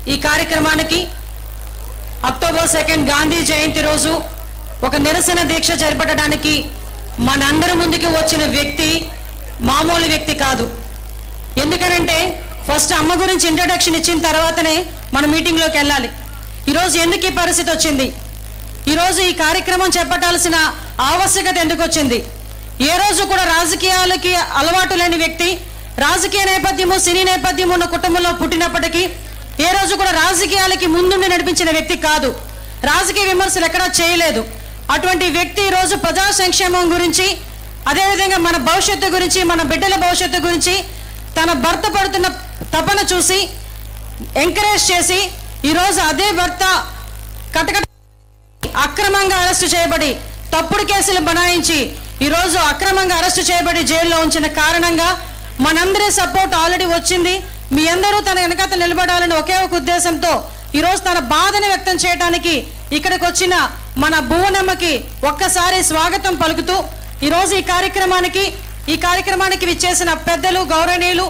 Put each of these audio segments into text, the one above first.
ఈ కార్యక్రమానికి October second Gandhi జయంతి రోజు ఒక నిరసన దీక్ష చేపట్టడానికి మనందరి ముందుకు వచ్చిన వ్యక్తి మామూలు వ్యక్తి కాదు ఎందుకనంటే ఫస్ట్ అమ్మ గురించి ఇంట్రడక్షన్ ఇచ్చిన తర్వాతనే మన మీటింగ్లోకి వెళ్ళాలి ఈరోజు ఎందుకు ఈ పరిస్థితి వచ్చింది ఈరోజు ఈ కార్యక్రమం చేపట్టాల్సిన ఆవశ్యకత ఎందుకు వచ్చింది ఏ రోజు కూడా రాజకీయాలకి అలవాటు లేని వ్యక్తి రాజకీయ నేపథ్యము సినీ నేపథ్యము ఉన్న కుటుంబంలో పుట్టినప్పటికీ ఏ రోజు కూడా రాజకీయాలకి ముందుండి నడిపించిన వ్యక్తి కాదు రాజకీయ విమర్శలు ఎక్కడా చేయలేదు అటువంటి వ్యక్తి ఈరోజు ప్రజా సంక్షేమం గురించి అదేవిధంగా మన భవిష్యత్తు గురించి మన బిడ్డల భవిష్యత్తు గురించి తన భర్త పడుతున్న తపన చూసి ఎంకరేజ్ చేసి ఈరోజు అదే భర్త కటకట అక్రమంగా అరెస్టు చేయబడి తప్పుడు కేసులు బనాయించి ఈరోజు అక్రమంగా అరెస్టు చేయబడి జైల్లో ఉంచిన కారణంగా మనందరి సపోర్ట్ ఆల్రెడీ వచ్చింది మీ అందరూ తన వెనకాత నిలబడాలని ఒకే ఒక ఉద్దేశంతో ఈరోజు తన బాధని వ్యక్తం చేయడానికి ఇక్కడికి వచ్చిన మన భువనమ్మకి ఒక్కసారి స్వాగతం పలుకుతూ ఈరోజు ఈ కార్యక్రమానికి ఈ కార్యక్రమానికి విచ్చేసిన పెద్దలు గౌరవనీయులు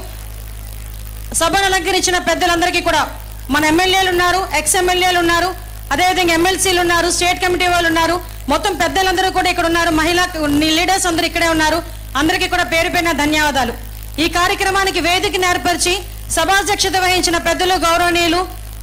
సభను అలంకరించిన పెద్దలందరికీ కూడా మన ఎమ్మెల్యేలు ఉన్నారు ఎక్స్ ఎమ్మెల్యేలు ఉన్నారు అదేవిధంగా ఎమ్మెల్సీలు ఉన్నారు స్టేట్ కమిటీ వాళ్ళు ఉన్నారు మొత్తం పెద్దలందరూ కూడా ఇక్కడ ఉన్నారు మహిళా లీడర్స్ అందరూ ఇక్కడే ఉన్నారు అందరికీ కూడా పేరు పేరున ధన్యవాదాలు ఈ కార్యక్రమానికి వేదికని ఏర్పరిచి సభాధ్యక్షత వహించిన పెద్దలు గౌరవనీయులు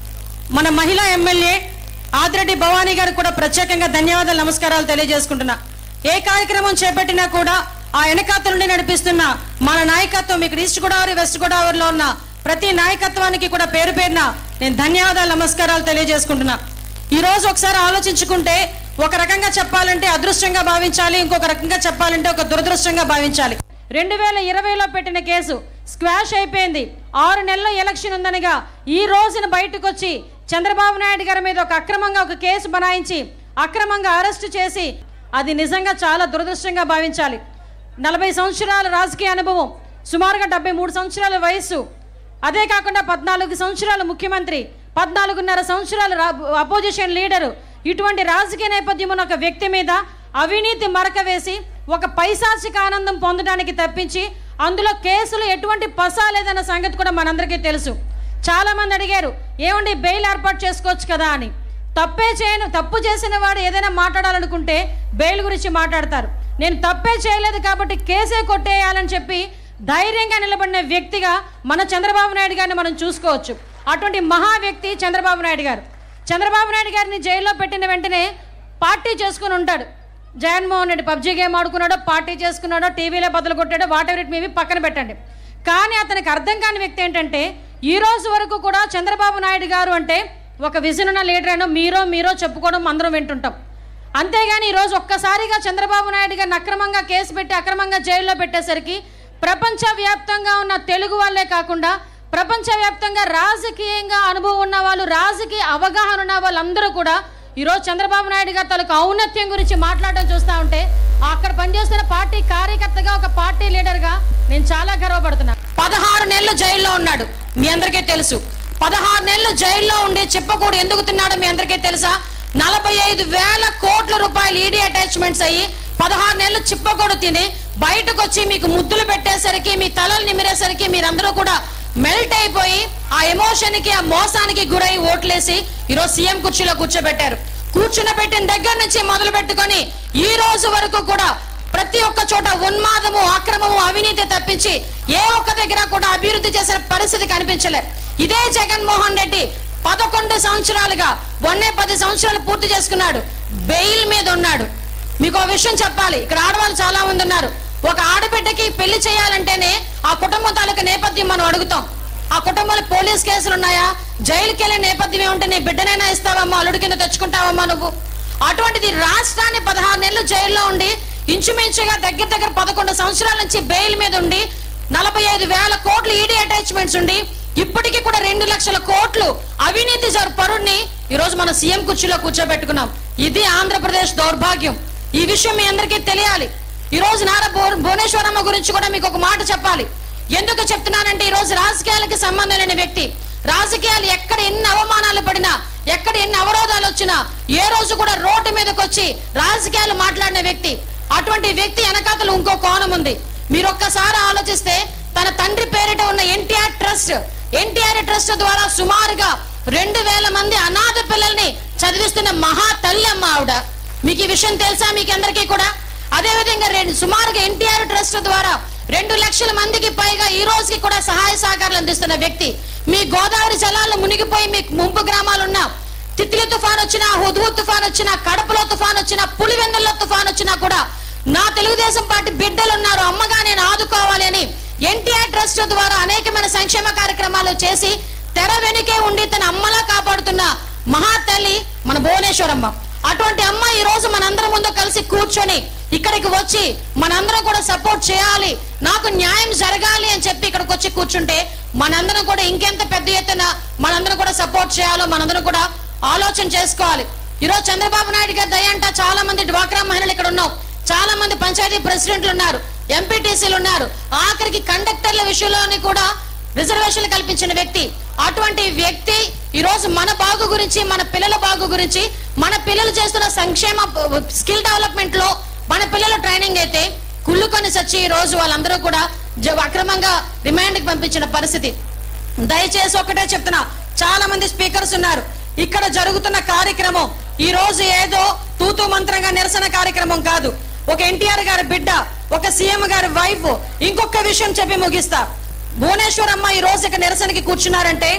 మన మహిళా ఎమ్మెల్యే ఆదిరెడ్డి భవానీ గారికి కూడా ప్రత్యేకంగా ధన్యవాదాలు నమస్కారాలు తెలియజేసుకుంటున్నా ఏ కార్యక్రమం చేపట్టినా కూడా ఆ వెనకాత నుండి నడిపిస్తున్న మన నాయకత్వం ఇక్కడ ఈస్ట్ గోదావరి వెస్ట్ గోదావరిలో ఉన్న ప్రతి నాయకత్వానికి కూడా పేరు పేరున నేను ధన్యవాదాలు నమస్కారాలు తెలియజేసుకుంటున్నా ఈ రోజు ఒకసారి ఆలోచించుకుంటే ఒక రకంగా చెప్పాలంటే అదృష్టంగా భావించాలి ఇంకొక రకంగా చెప్పాలంటే ఒక దురదృష్టంగా భావించాలి రెండు వేల ఇరవైలో పెట్టిన కేసు స్క్వాష్ అయిపోయింది ఆరు నెలల ఎలక్షన్ ఉందనగా ఈ రోజున బయటకు వచ్చి చంద్రబాబు నాయుడు గారి మీద ఒక అక్రమంగా ఒక కేసు బనాయించి అక్రమంగా అరెస్టు చేసి అది నిజంగా చాలా దురదృష్టంగా భావించాలి నలభై సంవత్సరాల రాజకీయ అనుభవం సుమారుగా డెబ్బై మూడు సంవత్సరాల వయస్సు అదే కాకుండా పద్నాలుగు సంవత్సరాల ముఖ్యమంత్రి పద్నాలుగున్నర సంవత్సరాల అపోజిషన్ లీడరు ఇటువంటి రాజకీయ నేపథ్యం ఉన్న ఒక వ్యక్తి మీద అవినీతి మరక వేసి ఒక పైశాచిక ఆనందం పొందడానికి తప్పించి అందులో కేసులు ఎటువంటి పసా లేదన్న సంగతి కూడా మనందరికీ తెలుసు చాలా మంది అడిగారు ఏమండి బెయిల్ ఏర్పాటు చేసుకోవచ్చు కదా అని తప్పే చేయను తప్పు చేసిన వాడు ఏదైనా మాట్లాడాలనుకుంటే బెయిల్ గురించి మాట్లాడతారు నేను తప్పే చేయలేదు కాబట్టి కేసే కొట్టేయాలని చెప్పి ధైర్యంగా నిలబడిన వ్యక్తిగా మన చంద్రబాబు నాయుడు గారిని మనం చూసుకోవచ్చు అటువంటి మహా వ్యక్తి చంద్రబాబు నాయుడు గారు చంద్రబాబు నాయుడు గారిని జైల్లో పెట్టిన వెంటనే పార్టీ చేసుకుని ఉంటాడు జగన్మోహన్ రెడ్డి పబ్జీ గేమ్ ఆడుకున్నాడో పార్టీ చేసుకున్నాడో టీవీలో బదులు కొట్టాడో వాట్ ఎవర్ ఇట్ మేబీ పక్కన పెట్టండి కానీ అతనికి అర్థం కాని వ్యక్తి ఏంటంటే ఈ రోజు వరకు కూడా చంద్రబాబు నాయుడు గారు అంటే ఒక విజన్ ఉన్న లీడర్ అయినా మీరో మీరో చెప్పుకోవడం అందరం వింటుంటాం అంతేగాని ఈరోజు ఒక్కసారిగా చంద్రబాబు నాయుడు గారిని అక్రమంగా కేసు పెట్టి అక్రమంగా జైల్లో పెట్టేసరికి ప్రపంచవ్యాప్తంగా ఉన్న తెలుగు వాళ్ళే కాకుండా ప్రపంచవ్యాప్తంగా రాజకీయంగా అనుభవం ఉన్న వాళ్ళు రాజకీయ అవగాహన ఉన్న వాళ్ళందరూ కూడా ఈరోజు చంద్రబాబు నాయుడు గారి తాలూకు ఔన్నత్యం గురించి మాట్లాడడం చూస్తూ ఉంటే అక్కడ పనిచేస్తున్న పార్టీ కార్యకర్తగా ఒక పార్టీ లీడర్గా నేను చాలా గర్వపడుతున్నాను పదహారు నెలలు జైల్లో ఉన్నాడు మీ అందరికీ తెలుసు పదహారు నెలలు జైల్లో ఉండి చెప్పకూడదు ఎందుకు తిన్నాడో మీ అందరికీ తెలుసా నలభై ఐదు వేల కోట్ల రూపాయలు ఈడీ అటాచ్మెంట్స్ అయ్యి పదహారు నెలలు చిప్పకూడు తిని బయటకు వచ్చి మీకు ముద్దులు పెట్టేసరికి మీ తలలు నిమిరేసరికి మీరందరూ కూడా మెల్ట్ అయిపోయి ఆ ఎమోషన్ కి ఆ మోసానికి గురై ఓట్లేసి ఈరోజు సీఎం కుర్చీలో కూర్చోబెట్టారు కూర్చుని పెట్టిన దగ్గర నుంచి మొదలు పెట్టుకొని ఈ రోజు వరకు కూడా ప్రతి ఒక్క చోట ఉన్మాదము అక్రమము అవినీతి తప్పించి ఏ ఒక్క దగ్గర కూడా అభివృద్ధి చేసిన పరిస్థితి కనిపించలే ఇదే జగన్మోహన్ రెడ్డి పదకొండు సంవత్సరాలుగా మొన్నే పది సంవత్సరాలు పూర్తి చేసుకున్నాడు బెయిల్ మీద ఉన్నాడు మీకు ఒక విషయం చెప్పాలి ఇక్కడ ఆడవాళ్ళు చాలా మంది ఉన్నారు ఒక ఆడబిడ్డకి పెళ్లి చేయాలంటేనే ఆ కుటుంబం తాలూకు నేపథ్యం మనం అడుగుతాం ఆ కుటుంబంలో పోలీస్ కేసులు ఉన్నాయా జైలుకి వెళ్ళే నేపథ్యం ఏముంటే నీ బిడ్డనైనా ఇస్తావమ్మా అల్లుడి కింద తెచ్చుకుంటావమ్మా నువ్వు అటువంటిది రాష్ట్రాన్ని పదహారు నెలలు జైల్లో ఉండి ఇంచుమించుగా దగ్గర దగ్గర పదకొండు సంవత్సరాల నుంచి బెయిల్ మీద ఉండి నలభై ఐదు వేల కోట్లు ఈడీ అటాచ్మెంట్స్ ఉండి ఇప్పటికీ కూడా రెండు లక్షల కోట్లు అవినీతి జరు పరుణ్ణి ఈ రోజు మన సీఎం కుర్చీలో కూర్చోబెట్టుకున్నాం ఇది ఆంధ్రప్రదేశ్ దౌర్భాగ్యం ఈ విషయం మీ అందరికీ తెలియాలి ఈ రోజు నారా భువ- భువనేశ్వరమ్మ గురించి కూడా మీకు ఒక మాట చెప్పాలి ఎందుకు చెప్తున్నానంటే ఈ రోజు రాజకీయాలకి సంబంధం లేని వ్యక్తి రాజకీయాలు ఎక్కడ ఎన్ని అవమానాలు పడినా ఎక్కడ ఎన్ని అవరోధాలు వచ్చినా ఏ రోజు కూడా రోడ్డు మీదకి వచ్చి రాజకీయాలు మాట్లాడిన వ్యక్తి అటువంటి వ్యక్తి వెనకాతలు ఇంకో కోణం ఉంది మీరు ఒక్కసారి ఆలోచిస్తే తన తండ్రి పేరిట ఉన్న ఎన్టీఆర్ ట్రస్ట్ ఎన్టీఆర్ ట్రస్ట్ ద్వారా సుమారుగా రెండు వేల మంది అనాథ పిల్లల్ని చదివిస్తున్న మహా తల్లి అమ్మ ఆవిడ మీకు ఈ విషయం తెలుసా మీకు అందరికీ కూడా అదే విధంగా రెండు సుమారుగా ఎన్టీఆర్ ట్రస్ట్ ద్వారా రెండు లక్షల మందికి పైగా ఈ రోజుకి కూడా సహాయ సహకారాలు అందిస్తున్న వ్యక్తి మీ గోదావరి జలాల్లో మునిగిపోయి మీకు ముంపు గ్రామాలున్నా తిత్లీ తుఫాన్ వచ్చినా హుద్హుద్ తుఫాన్ వచ్చినా కడపలో తుఫాన్ వచ్చినా పులివెందుల్లో తుఫాన్ వచ్చినా కూడా నా తెలుగుదేశం పార్టీ బిడ్డలు ఉన్నారు అమ్మగా నేను ఆదుకోవాలి అని ఎన్టీఆర్ ట్రస్ట్ ద్వారా అనేకమైన సంక్షేమ కార్యక్రమాలు చేసి తెర వెనుకే ఉండి తన అమ్మలా కాపాడుతున్న మహా తల్లి మన భువనేశ్వరమ్మ అటువంటి అమ్మ ఈ రోజు మనందరం ముందు కలిసి కూర్చొని ఇక్కడికి వచ్చి మనందరం కూడా సపోర్ట్ చేయాలి నాకు న్యాయం జరగాలి అని చెప్పి ఇక్కడికి వచ్చి కూర్చుంటే మనందరం కూడా ఇంకెంత పెద్ద ఎత్తున మనందరం కూడా సపోర్ట్ చేయాలో మనందరం కూడా ఆలోచన చేసుకోవాలి ఈరోజు చంద్రబాబు నాయుడు గారి దయంట చాలా మంది డ్వాక్రా మహిళలు ఇక్కడ ఉన్నాం చాలా మంది పంచాయతీ ప్రెసిడెంట్లు ఉన్నారు ఎంపీటీసీలు ఉన్నారు ఆఖరికి కండక్టర్ల విషయంలోని కూడా రిజర్వేషన్లు కల్పించిన వ్యక్తి అటువంటి వ్యక్తి ఈ రోజు మన బాగు గురించి మన పిల్లల బాగు గురించి మన పిల్లలు చేస్తున్న సంక్షేమ స్కిల్ డెవలప్మెంట్ లో మన పిల్లల ట్రైనింగ్ అయితే కుళ్ళుకొని సచ్చి ఈ రోజు వాళ్ళందరూ కూడా జ- అక్రమంగా రిమాండ్ కి పంపించిన పరిస్థితి దయచేసి ఒకటే చెప్తున్నా చాలా మంది స్పీకర్స్ ఉన్నారు ఇక్కడ జరుగుతున్న కార్యక్రమం ఈ రోజు ఏదో తూతూ మంత్రంగా నిరసన కార్యక్రమం కాదు ఒక ఎన్టీఆర్ గారి బిడ్డ ఒక సీఎం గారి వైఫ్ ఇంకొక విషయం చెప్పి ముగిస్తా భువనేశ్వర్ అమ్మ ఈ రోజు ఇక్కడ నిరసనకి కూర్చున్నారంటే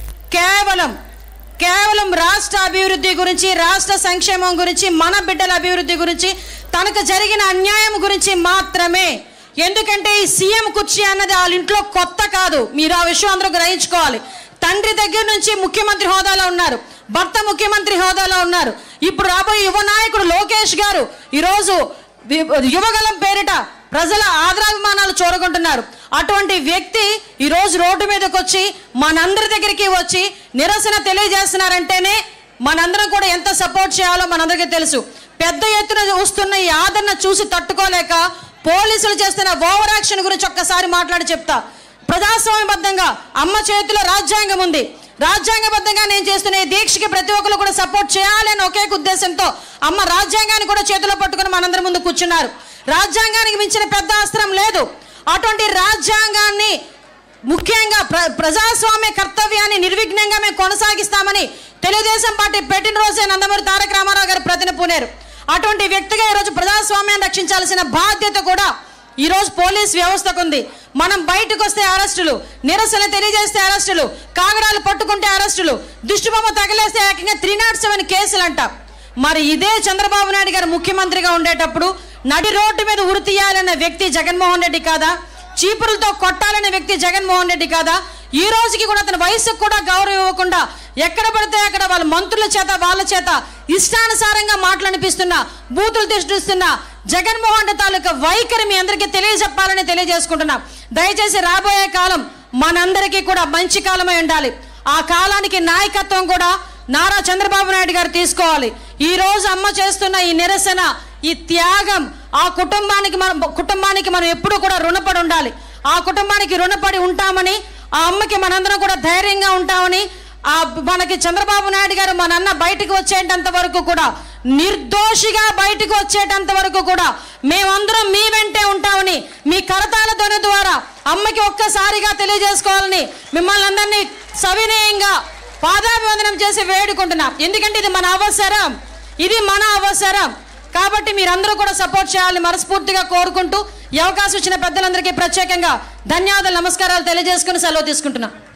కేవలం కేవలం రాష్ట్ర అభివృద్ధి గురించి రాష్ట్ర సంక్షేమం గురించి మన బిడ్డల అభివృద్ధి గురించి తనకు జరిగిన అన్యాయం గురించి మాత్రమే ఎందుకంటే ఈ సీఎం కుర్చీ అన్నది వాళ్ళ ఇంట్లో కొత్త కాదు మీరు ఆ విషయం అందరూ గ్రహించుకోవాలి తండ్రి దగ్గర నుంచి ముఖ్యమంత్రి హోదాలో ఉన్నారు భర్త ముఖ్యమంత్రి హోదాలో ఉన్నారు ఇప్పుడు రాబోయే యువ నాయకుడు లోకేష్ గారు ఈరోజు వి- యువగలం పేరిట ప్రజల ఆదరాభిమానాలు చూరగొంటున్నారు అటువంటి వ్యక్తి ఈ రోజు రోడ్డు మీదకి వచ్చి మనందరి దగ్గరికి వచ్చి నిరసన తెలియజేస్తున్నారంటేనే మనందరం కూడా ఎంత సపోర్ట్ చేయాలో మనందరికీ తెలుసు పెద్ద ఎత్తున వస్తున్న ఈ ఆదరణ చూసి తట్టుకోలేక పోలీసులు చేస్తున్న ఓవర్ యాక్షన్ గురించి ఒక్కసారి మాట్లాడి చెప్తా ప్రజాస్వామ్యబద్ధంగా అమ్మ చేతిలో రాజ్యాంగం ఉంది రాజ్యాంగబద్ధంగా నేను చేస్తున్న ఈ దీక్షకి ప్రతి ఒక్కరు కూడా సపోర్ట్ చేయాలని ఒకే ఉద్దేశంతో అమ్మ రాజ్యాంగాన్ని కూడా చేతిలో పట్టుకుని మనందరి ముందు కూర్చున్నారు రాజ్యాంగానికి మించిన పెద్ద అస్త్రం లేదు అటువంటి రాజ్యాంగాన్ని ముఖ్యంగా ప్ర ప్రజాస్వామ్య కర్తవ్యాన్ని నిర్విఘ్నంగా మేము కొనసాగిస్తామని తెలుగుదేశం పార్టీ పెట్టిన రోజే నందమూరి తారక రామారావు గారు ప్రతిన పూనారు అటువంటి వ్యక్తిగా ఈరోజు ప్రజాస్వామ్యాన్ని రక్షించాల్సిన బాధ్యత కూడా ఈ రోజు పోలీస్ వ్యవస్థకు ఉంది మనం బయటకు వస్తే అరెస్టులు నిరసన తెలియజేస్తే అరెస్టులు కాగడాలు పట్టుకుంటే అరెస్టులు దుష్టుబొమ్మ తగిలేస్తే ఏకంగా త్రీ నాట్ సెవెన్ కేసులు అంట మరి ఇదే చంద్రబాబు నాయుడు గారు ముఖ్యమంత్రిగా ఉండేటప్పుడు నడి రోడ్డు మీద ఉరి తీయాలన్న వ్యక్తి జగన్మోహన్ రెడ్డి కాదా చీపురులతో కొట్టాలనే వ్యక్తి జగన్మోహన్ రెడ్డి కాదా ఈ రోజుకి కూడా అతని వయసుకు కూడా గౌరవం ఇవ్వకుండా ఎక్కడ పడితే అక్కడ వాళ్ళ మంత్రుల చేత వాళ్ళ చేత ఇష్టానుసారంగా మాటలనిపిస్తున్న బూతులు తిష్టిస్తున్న జగన్మోహన్ రెడ్డి తాలూకా వైఖరి మీ అందరికీ తెలియజెప్పాలని తెలియజేసుకుంటున్నా దయచేసి రాబోయే కాలం మనందరికీ కూడా మంచి కాలమై ఉండాలి ఆ కాలానికి నాయకత్వం కూడా నారా చంద్రబాబు నాయుడు గారు తీసుకోవాలి ఈ రోజు అమ్మ చేస్తున్న ఈ నిరసన ఈ త్యాగం ఆ కుటుంబానికి మనం కుటుంబానికి మనం ఎప్పుడూ కూడా రుణపడి ఉండాలి ఆ కుటుంబానికి రుణపడి ఉంటామని ఆ అమ్మకి మనందరం కూడా ధైర్యంగా ఉంటామని ఆ మనకి చంద్రబాబు నాయుడు గారు మన అన్న బయటకు వచ్చేటంత వరకు కూడా నిర్దోషిగా బయటకు వచ్చేటంత వరకు కూడా మేమందరం మీ వెంటే ఉంటామని మీ కరతాల ధ్వని ద్వారా అమ్మకి ఒక్కసారిగా తెలియజేసుకోవాలని మిమ్మల్ని అందరినీ సవినయంగా పాదాభివందనం చేసి వేడుకుంటున్నాం ఎందుకంటే ఇది మన అవసరం ఇది మన అవసరం కాబట్టి మీరందరూ కూడా సపోర్ట్ చేయాలని మనస్ఫూర్తిగా కోరుకుంటూ ఈ అవకాశం ఇచ్చిన పెద్దలందరికీ ప్రత్యేకంగా ధన్యవాదాలు నమస్కారాలు తెలియజేసుకుని సెలవు తీసుకుంటున్నాం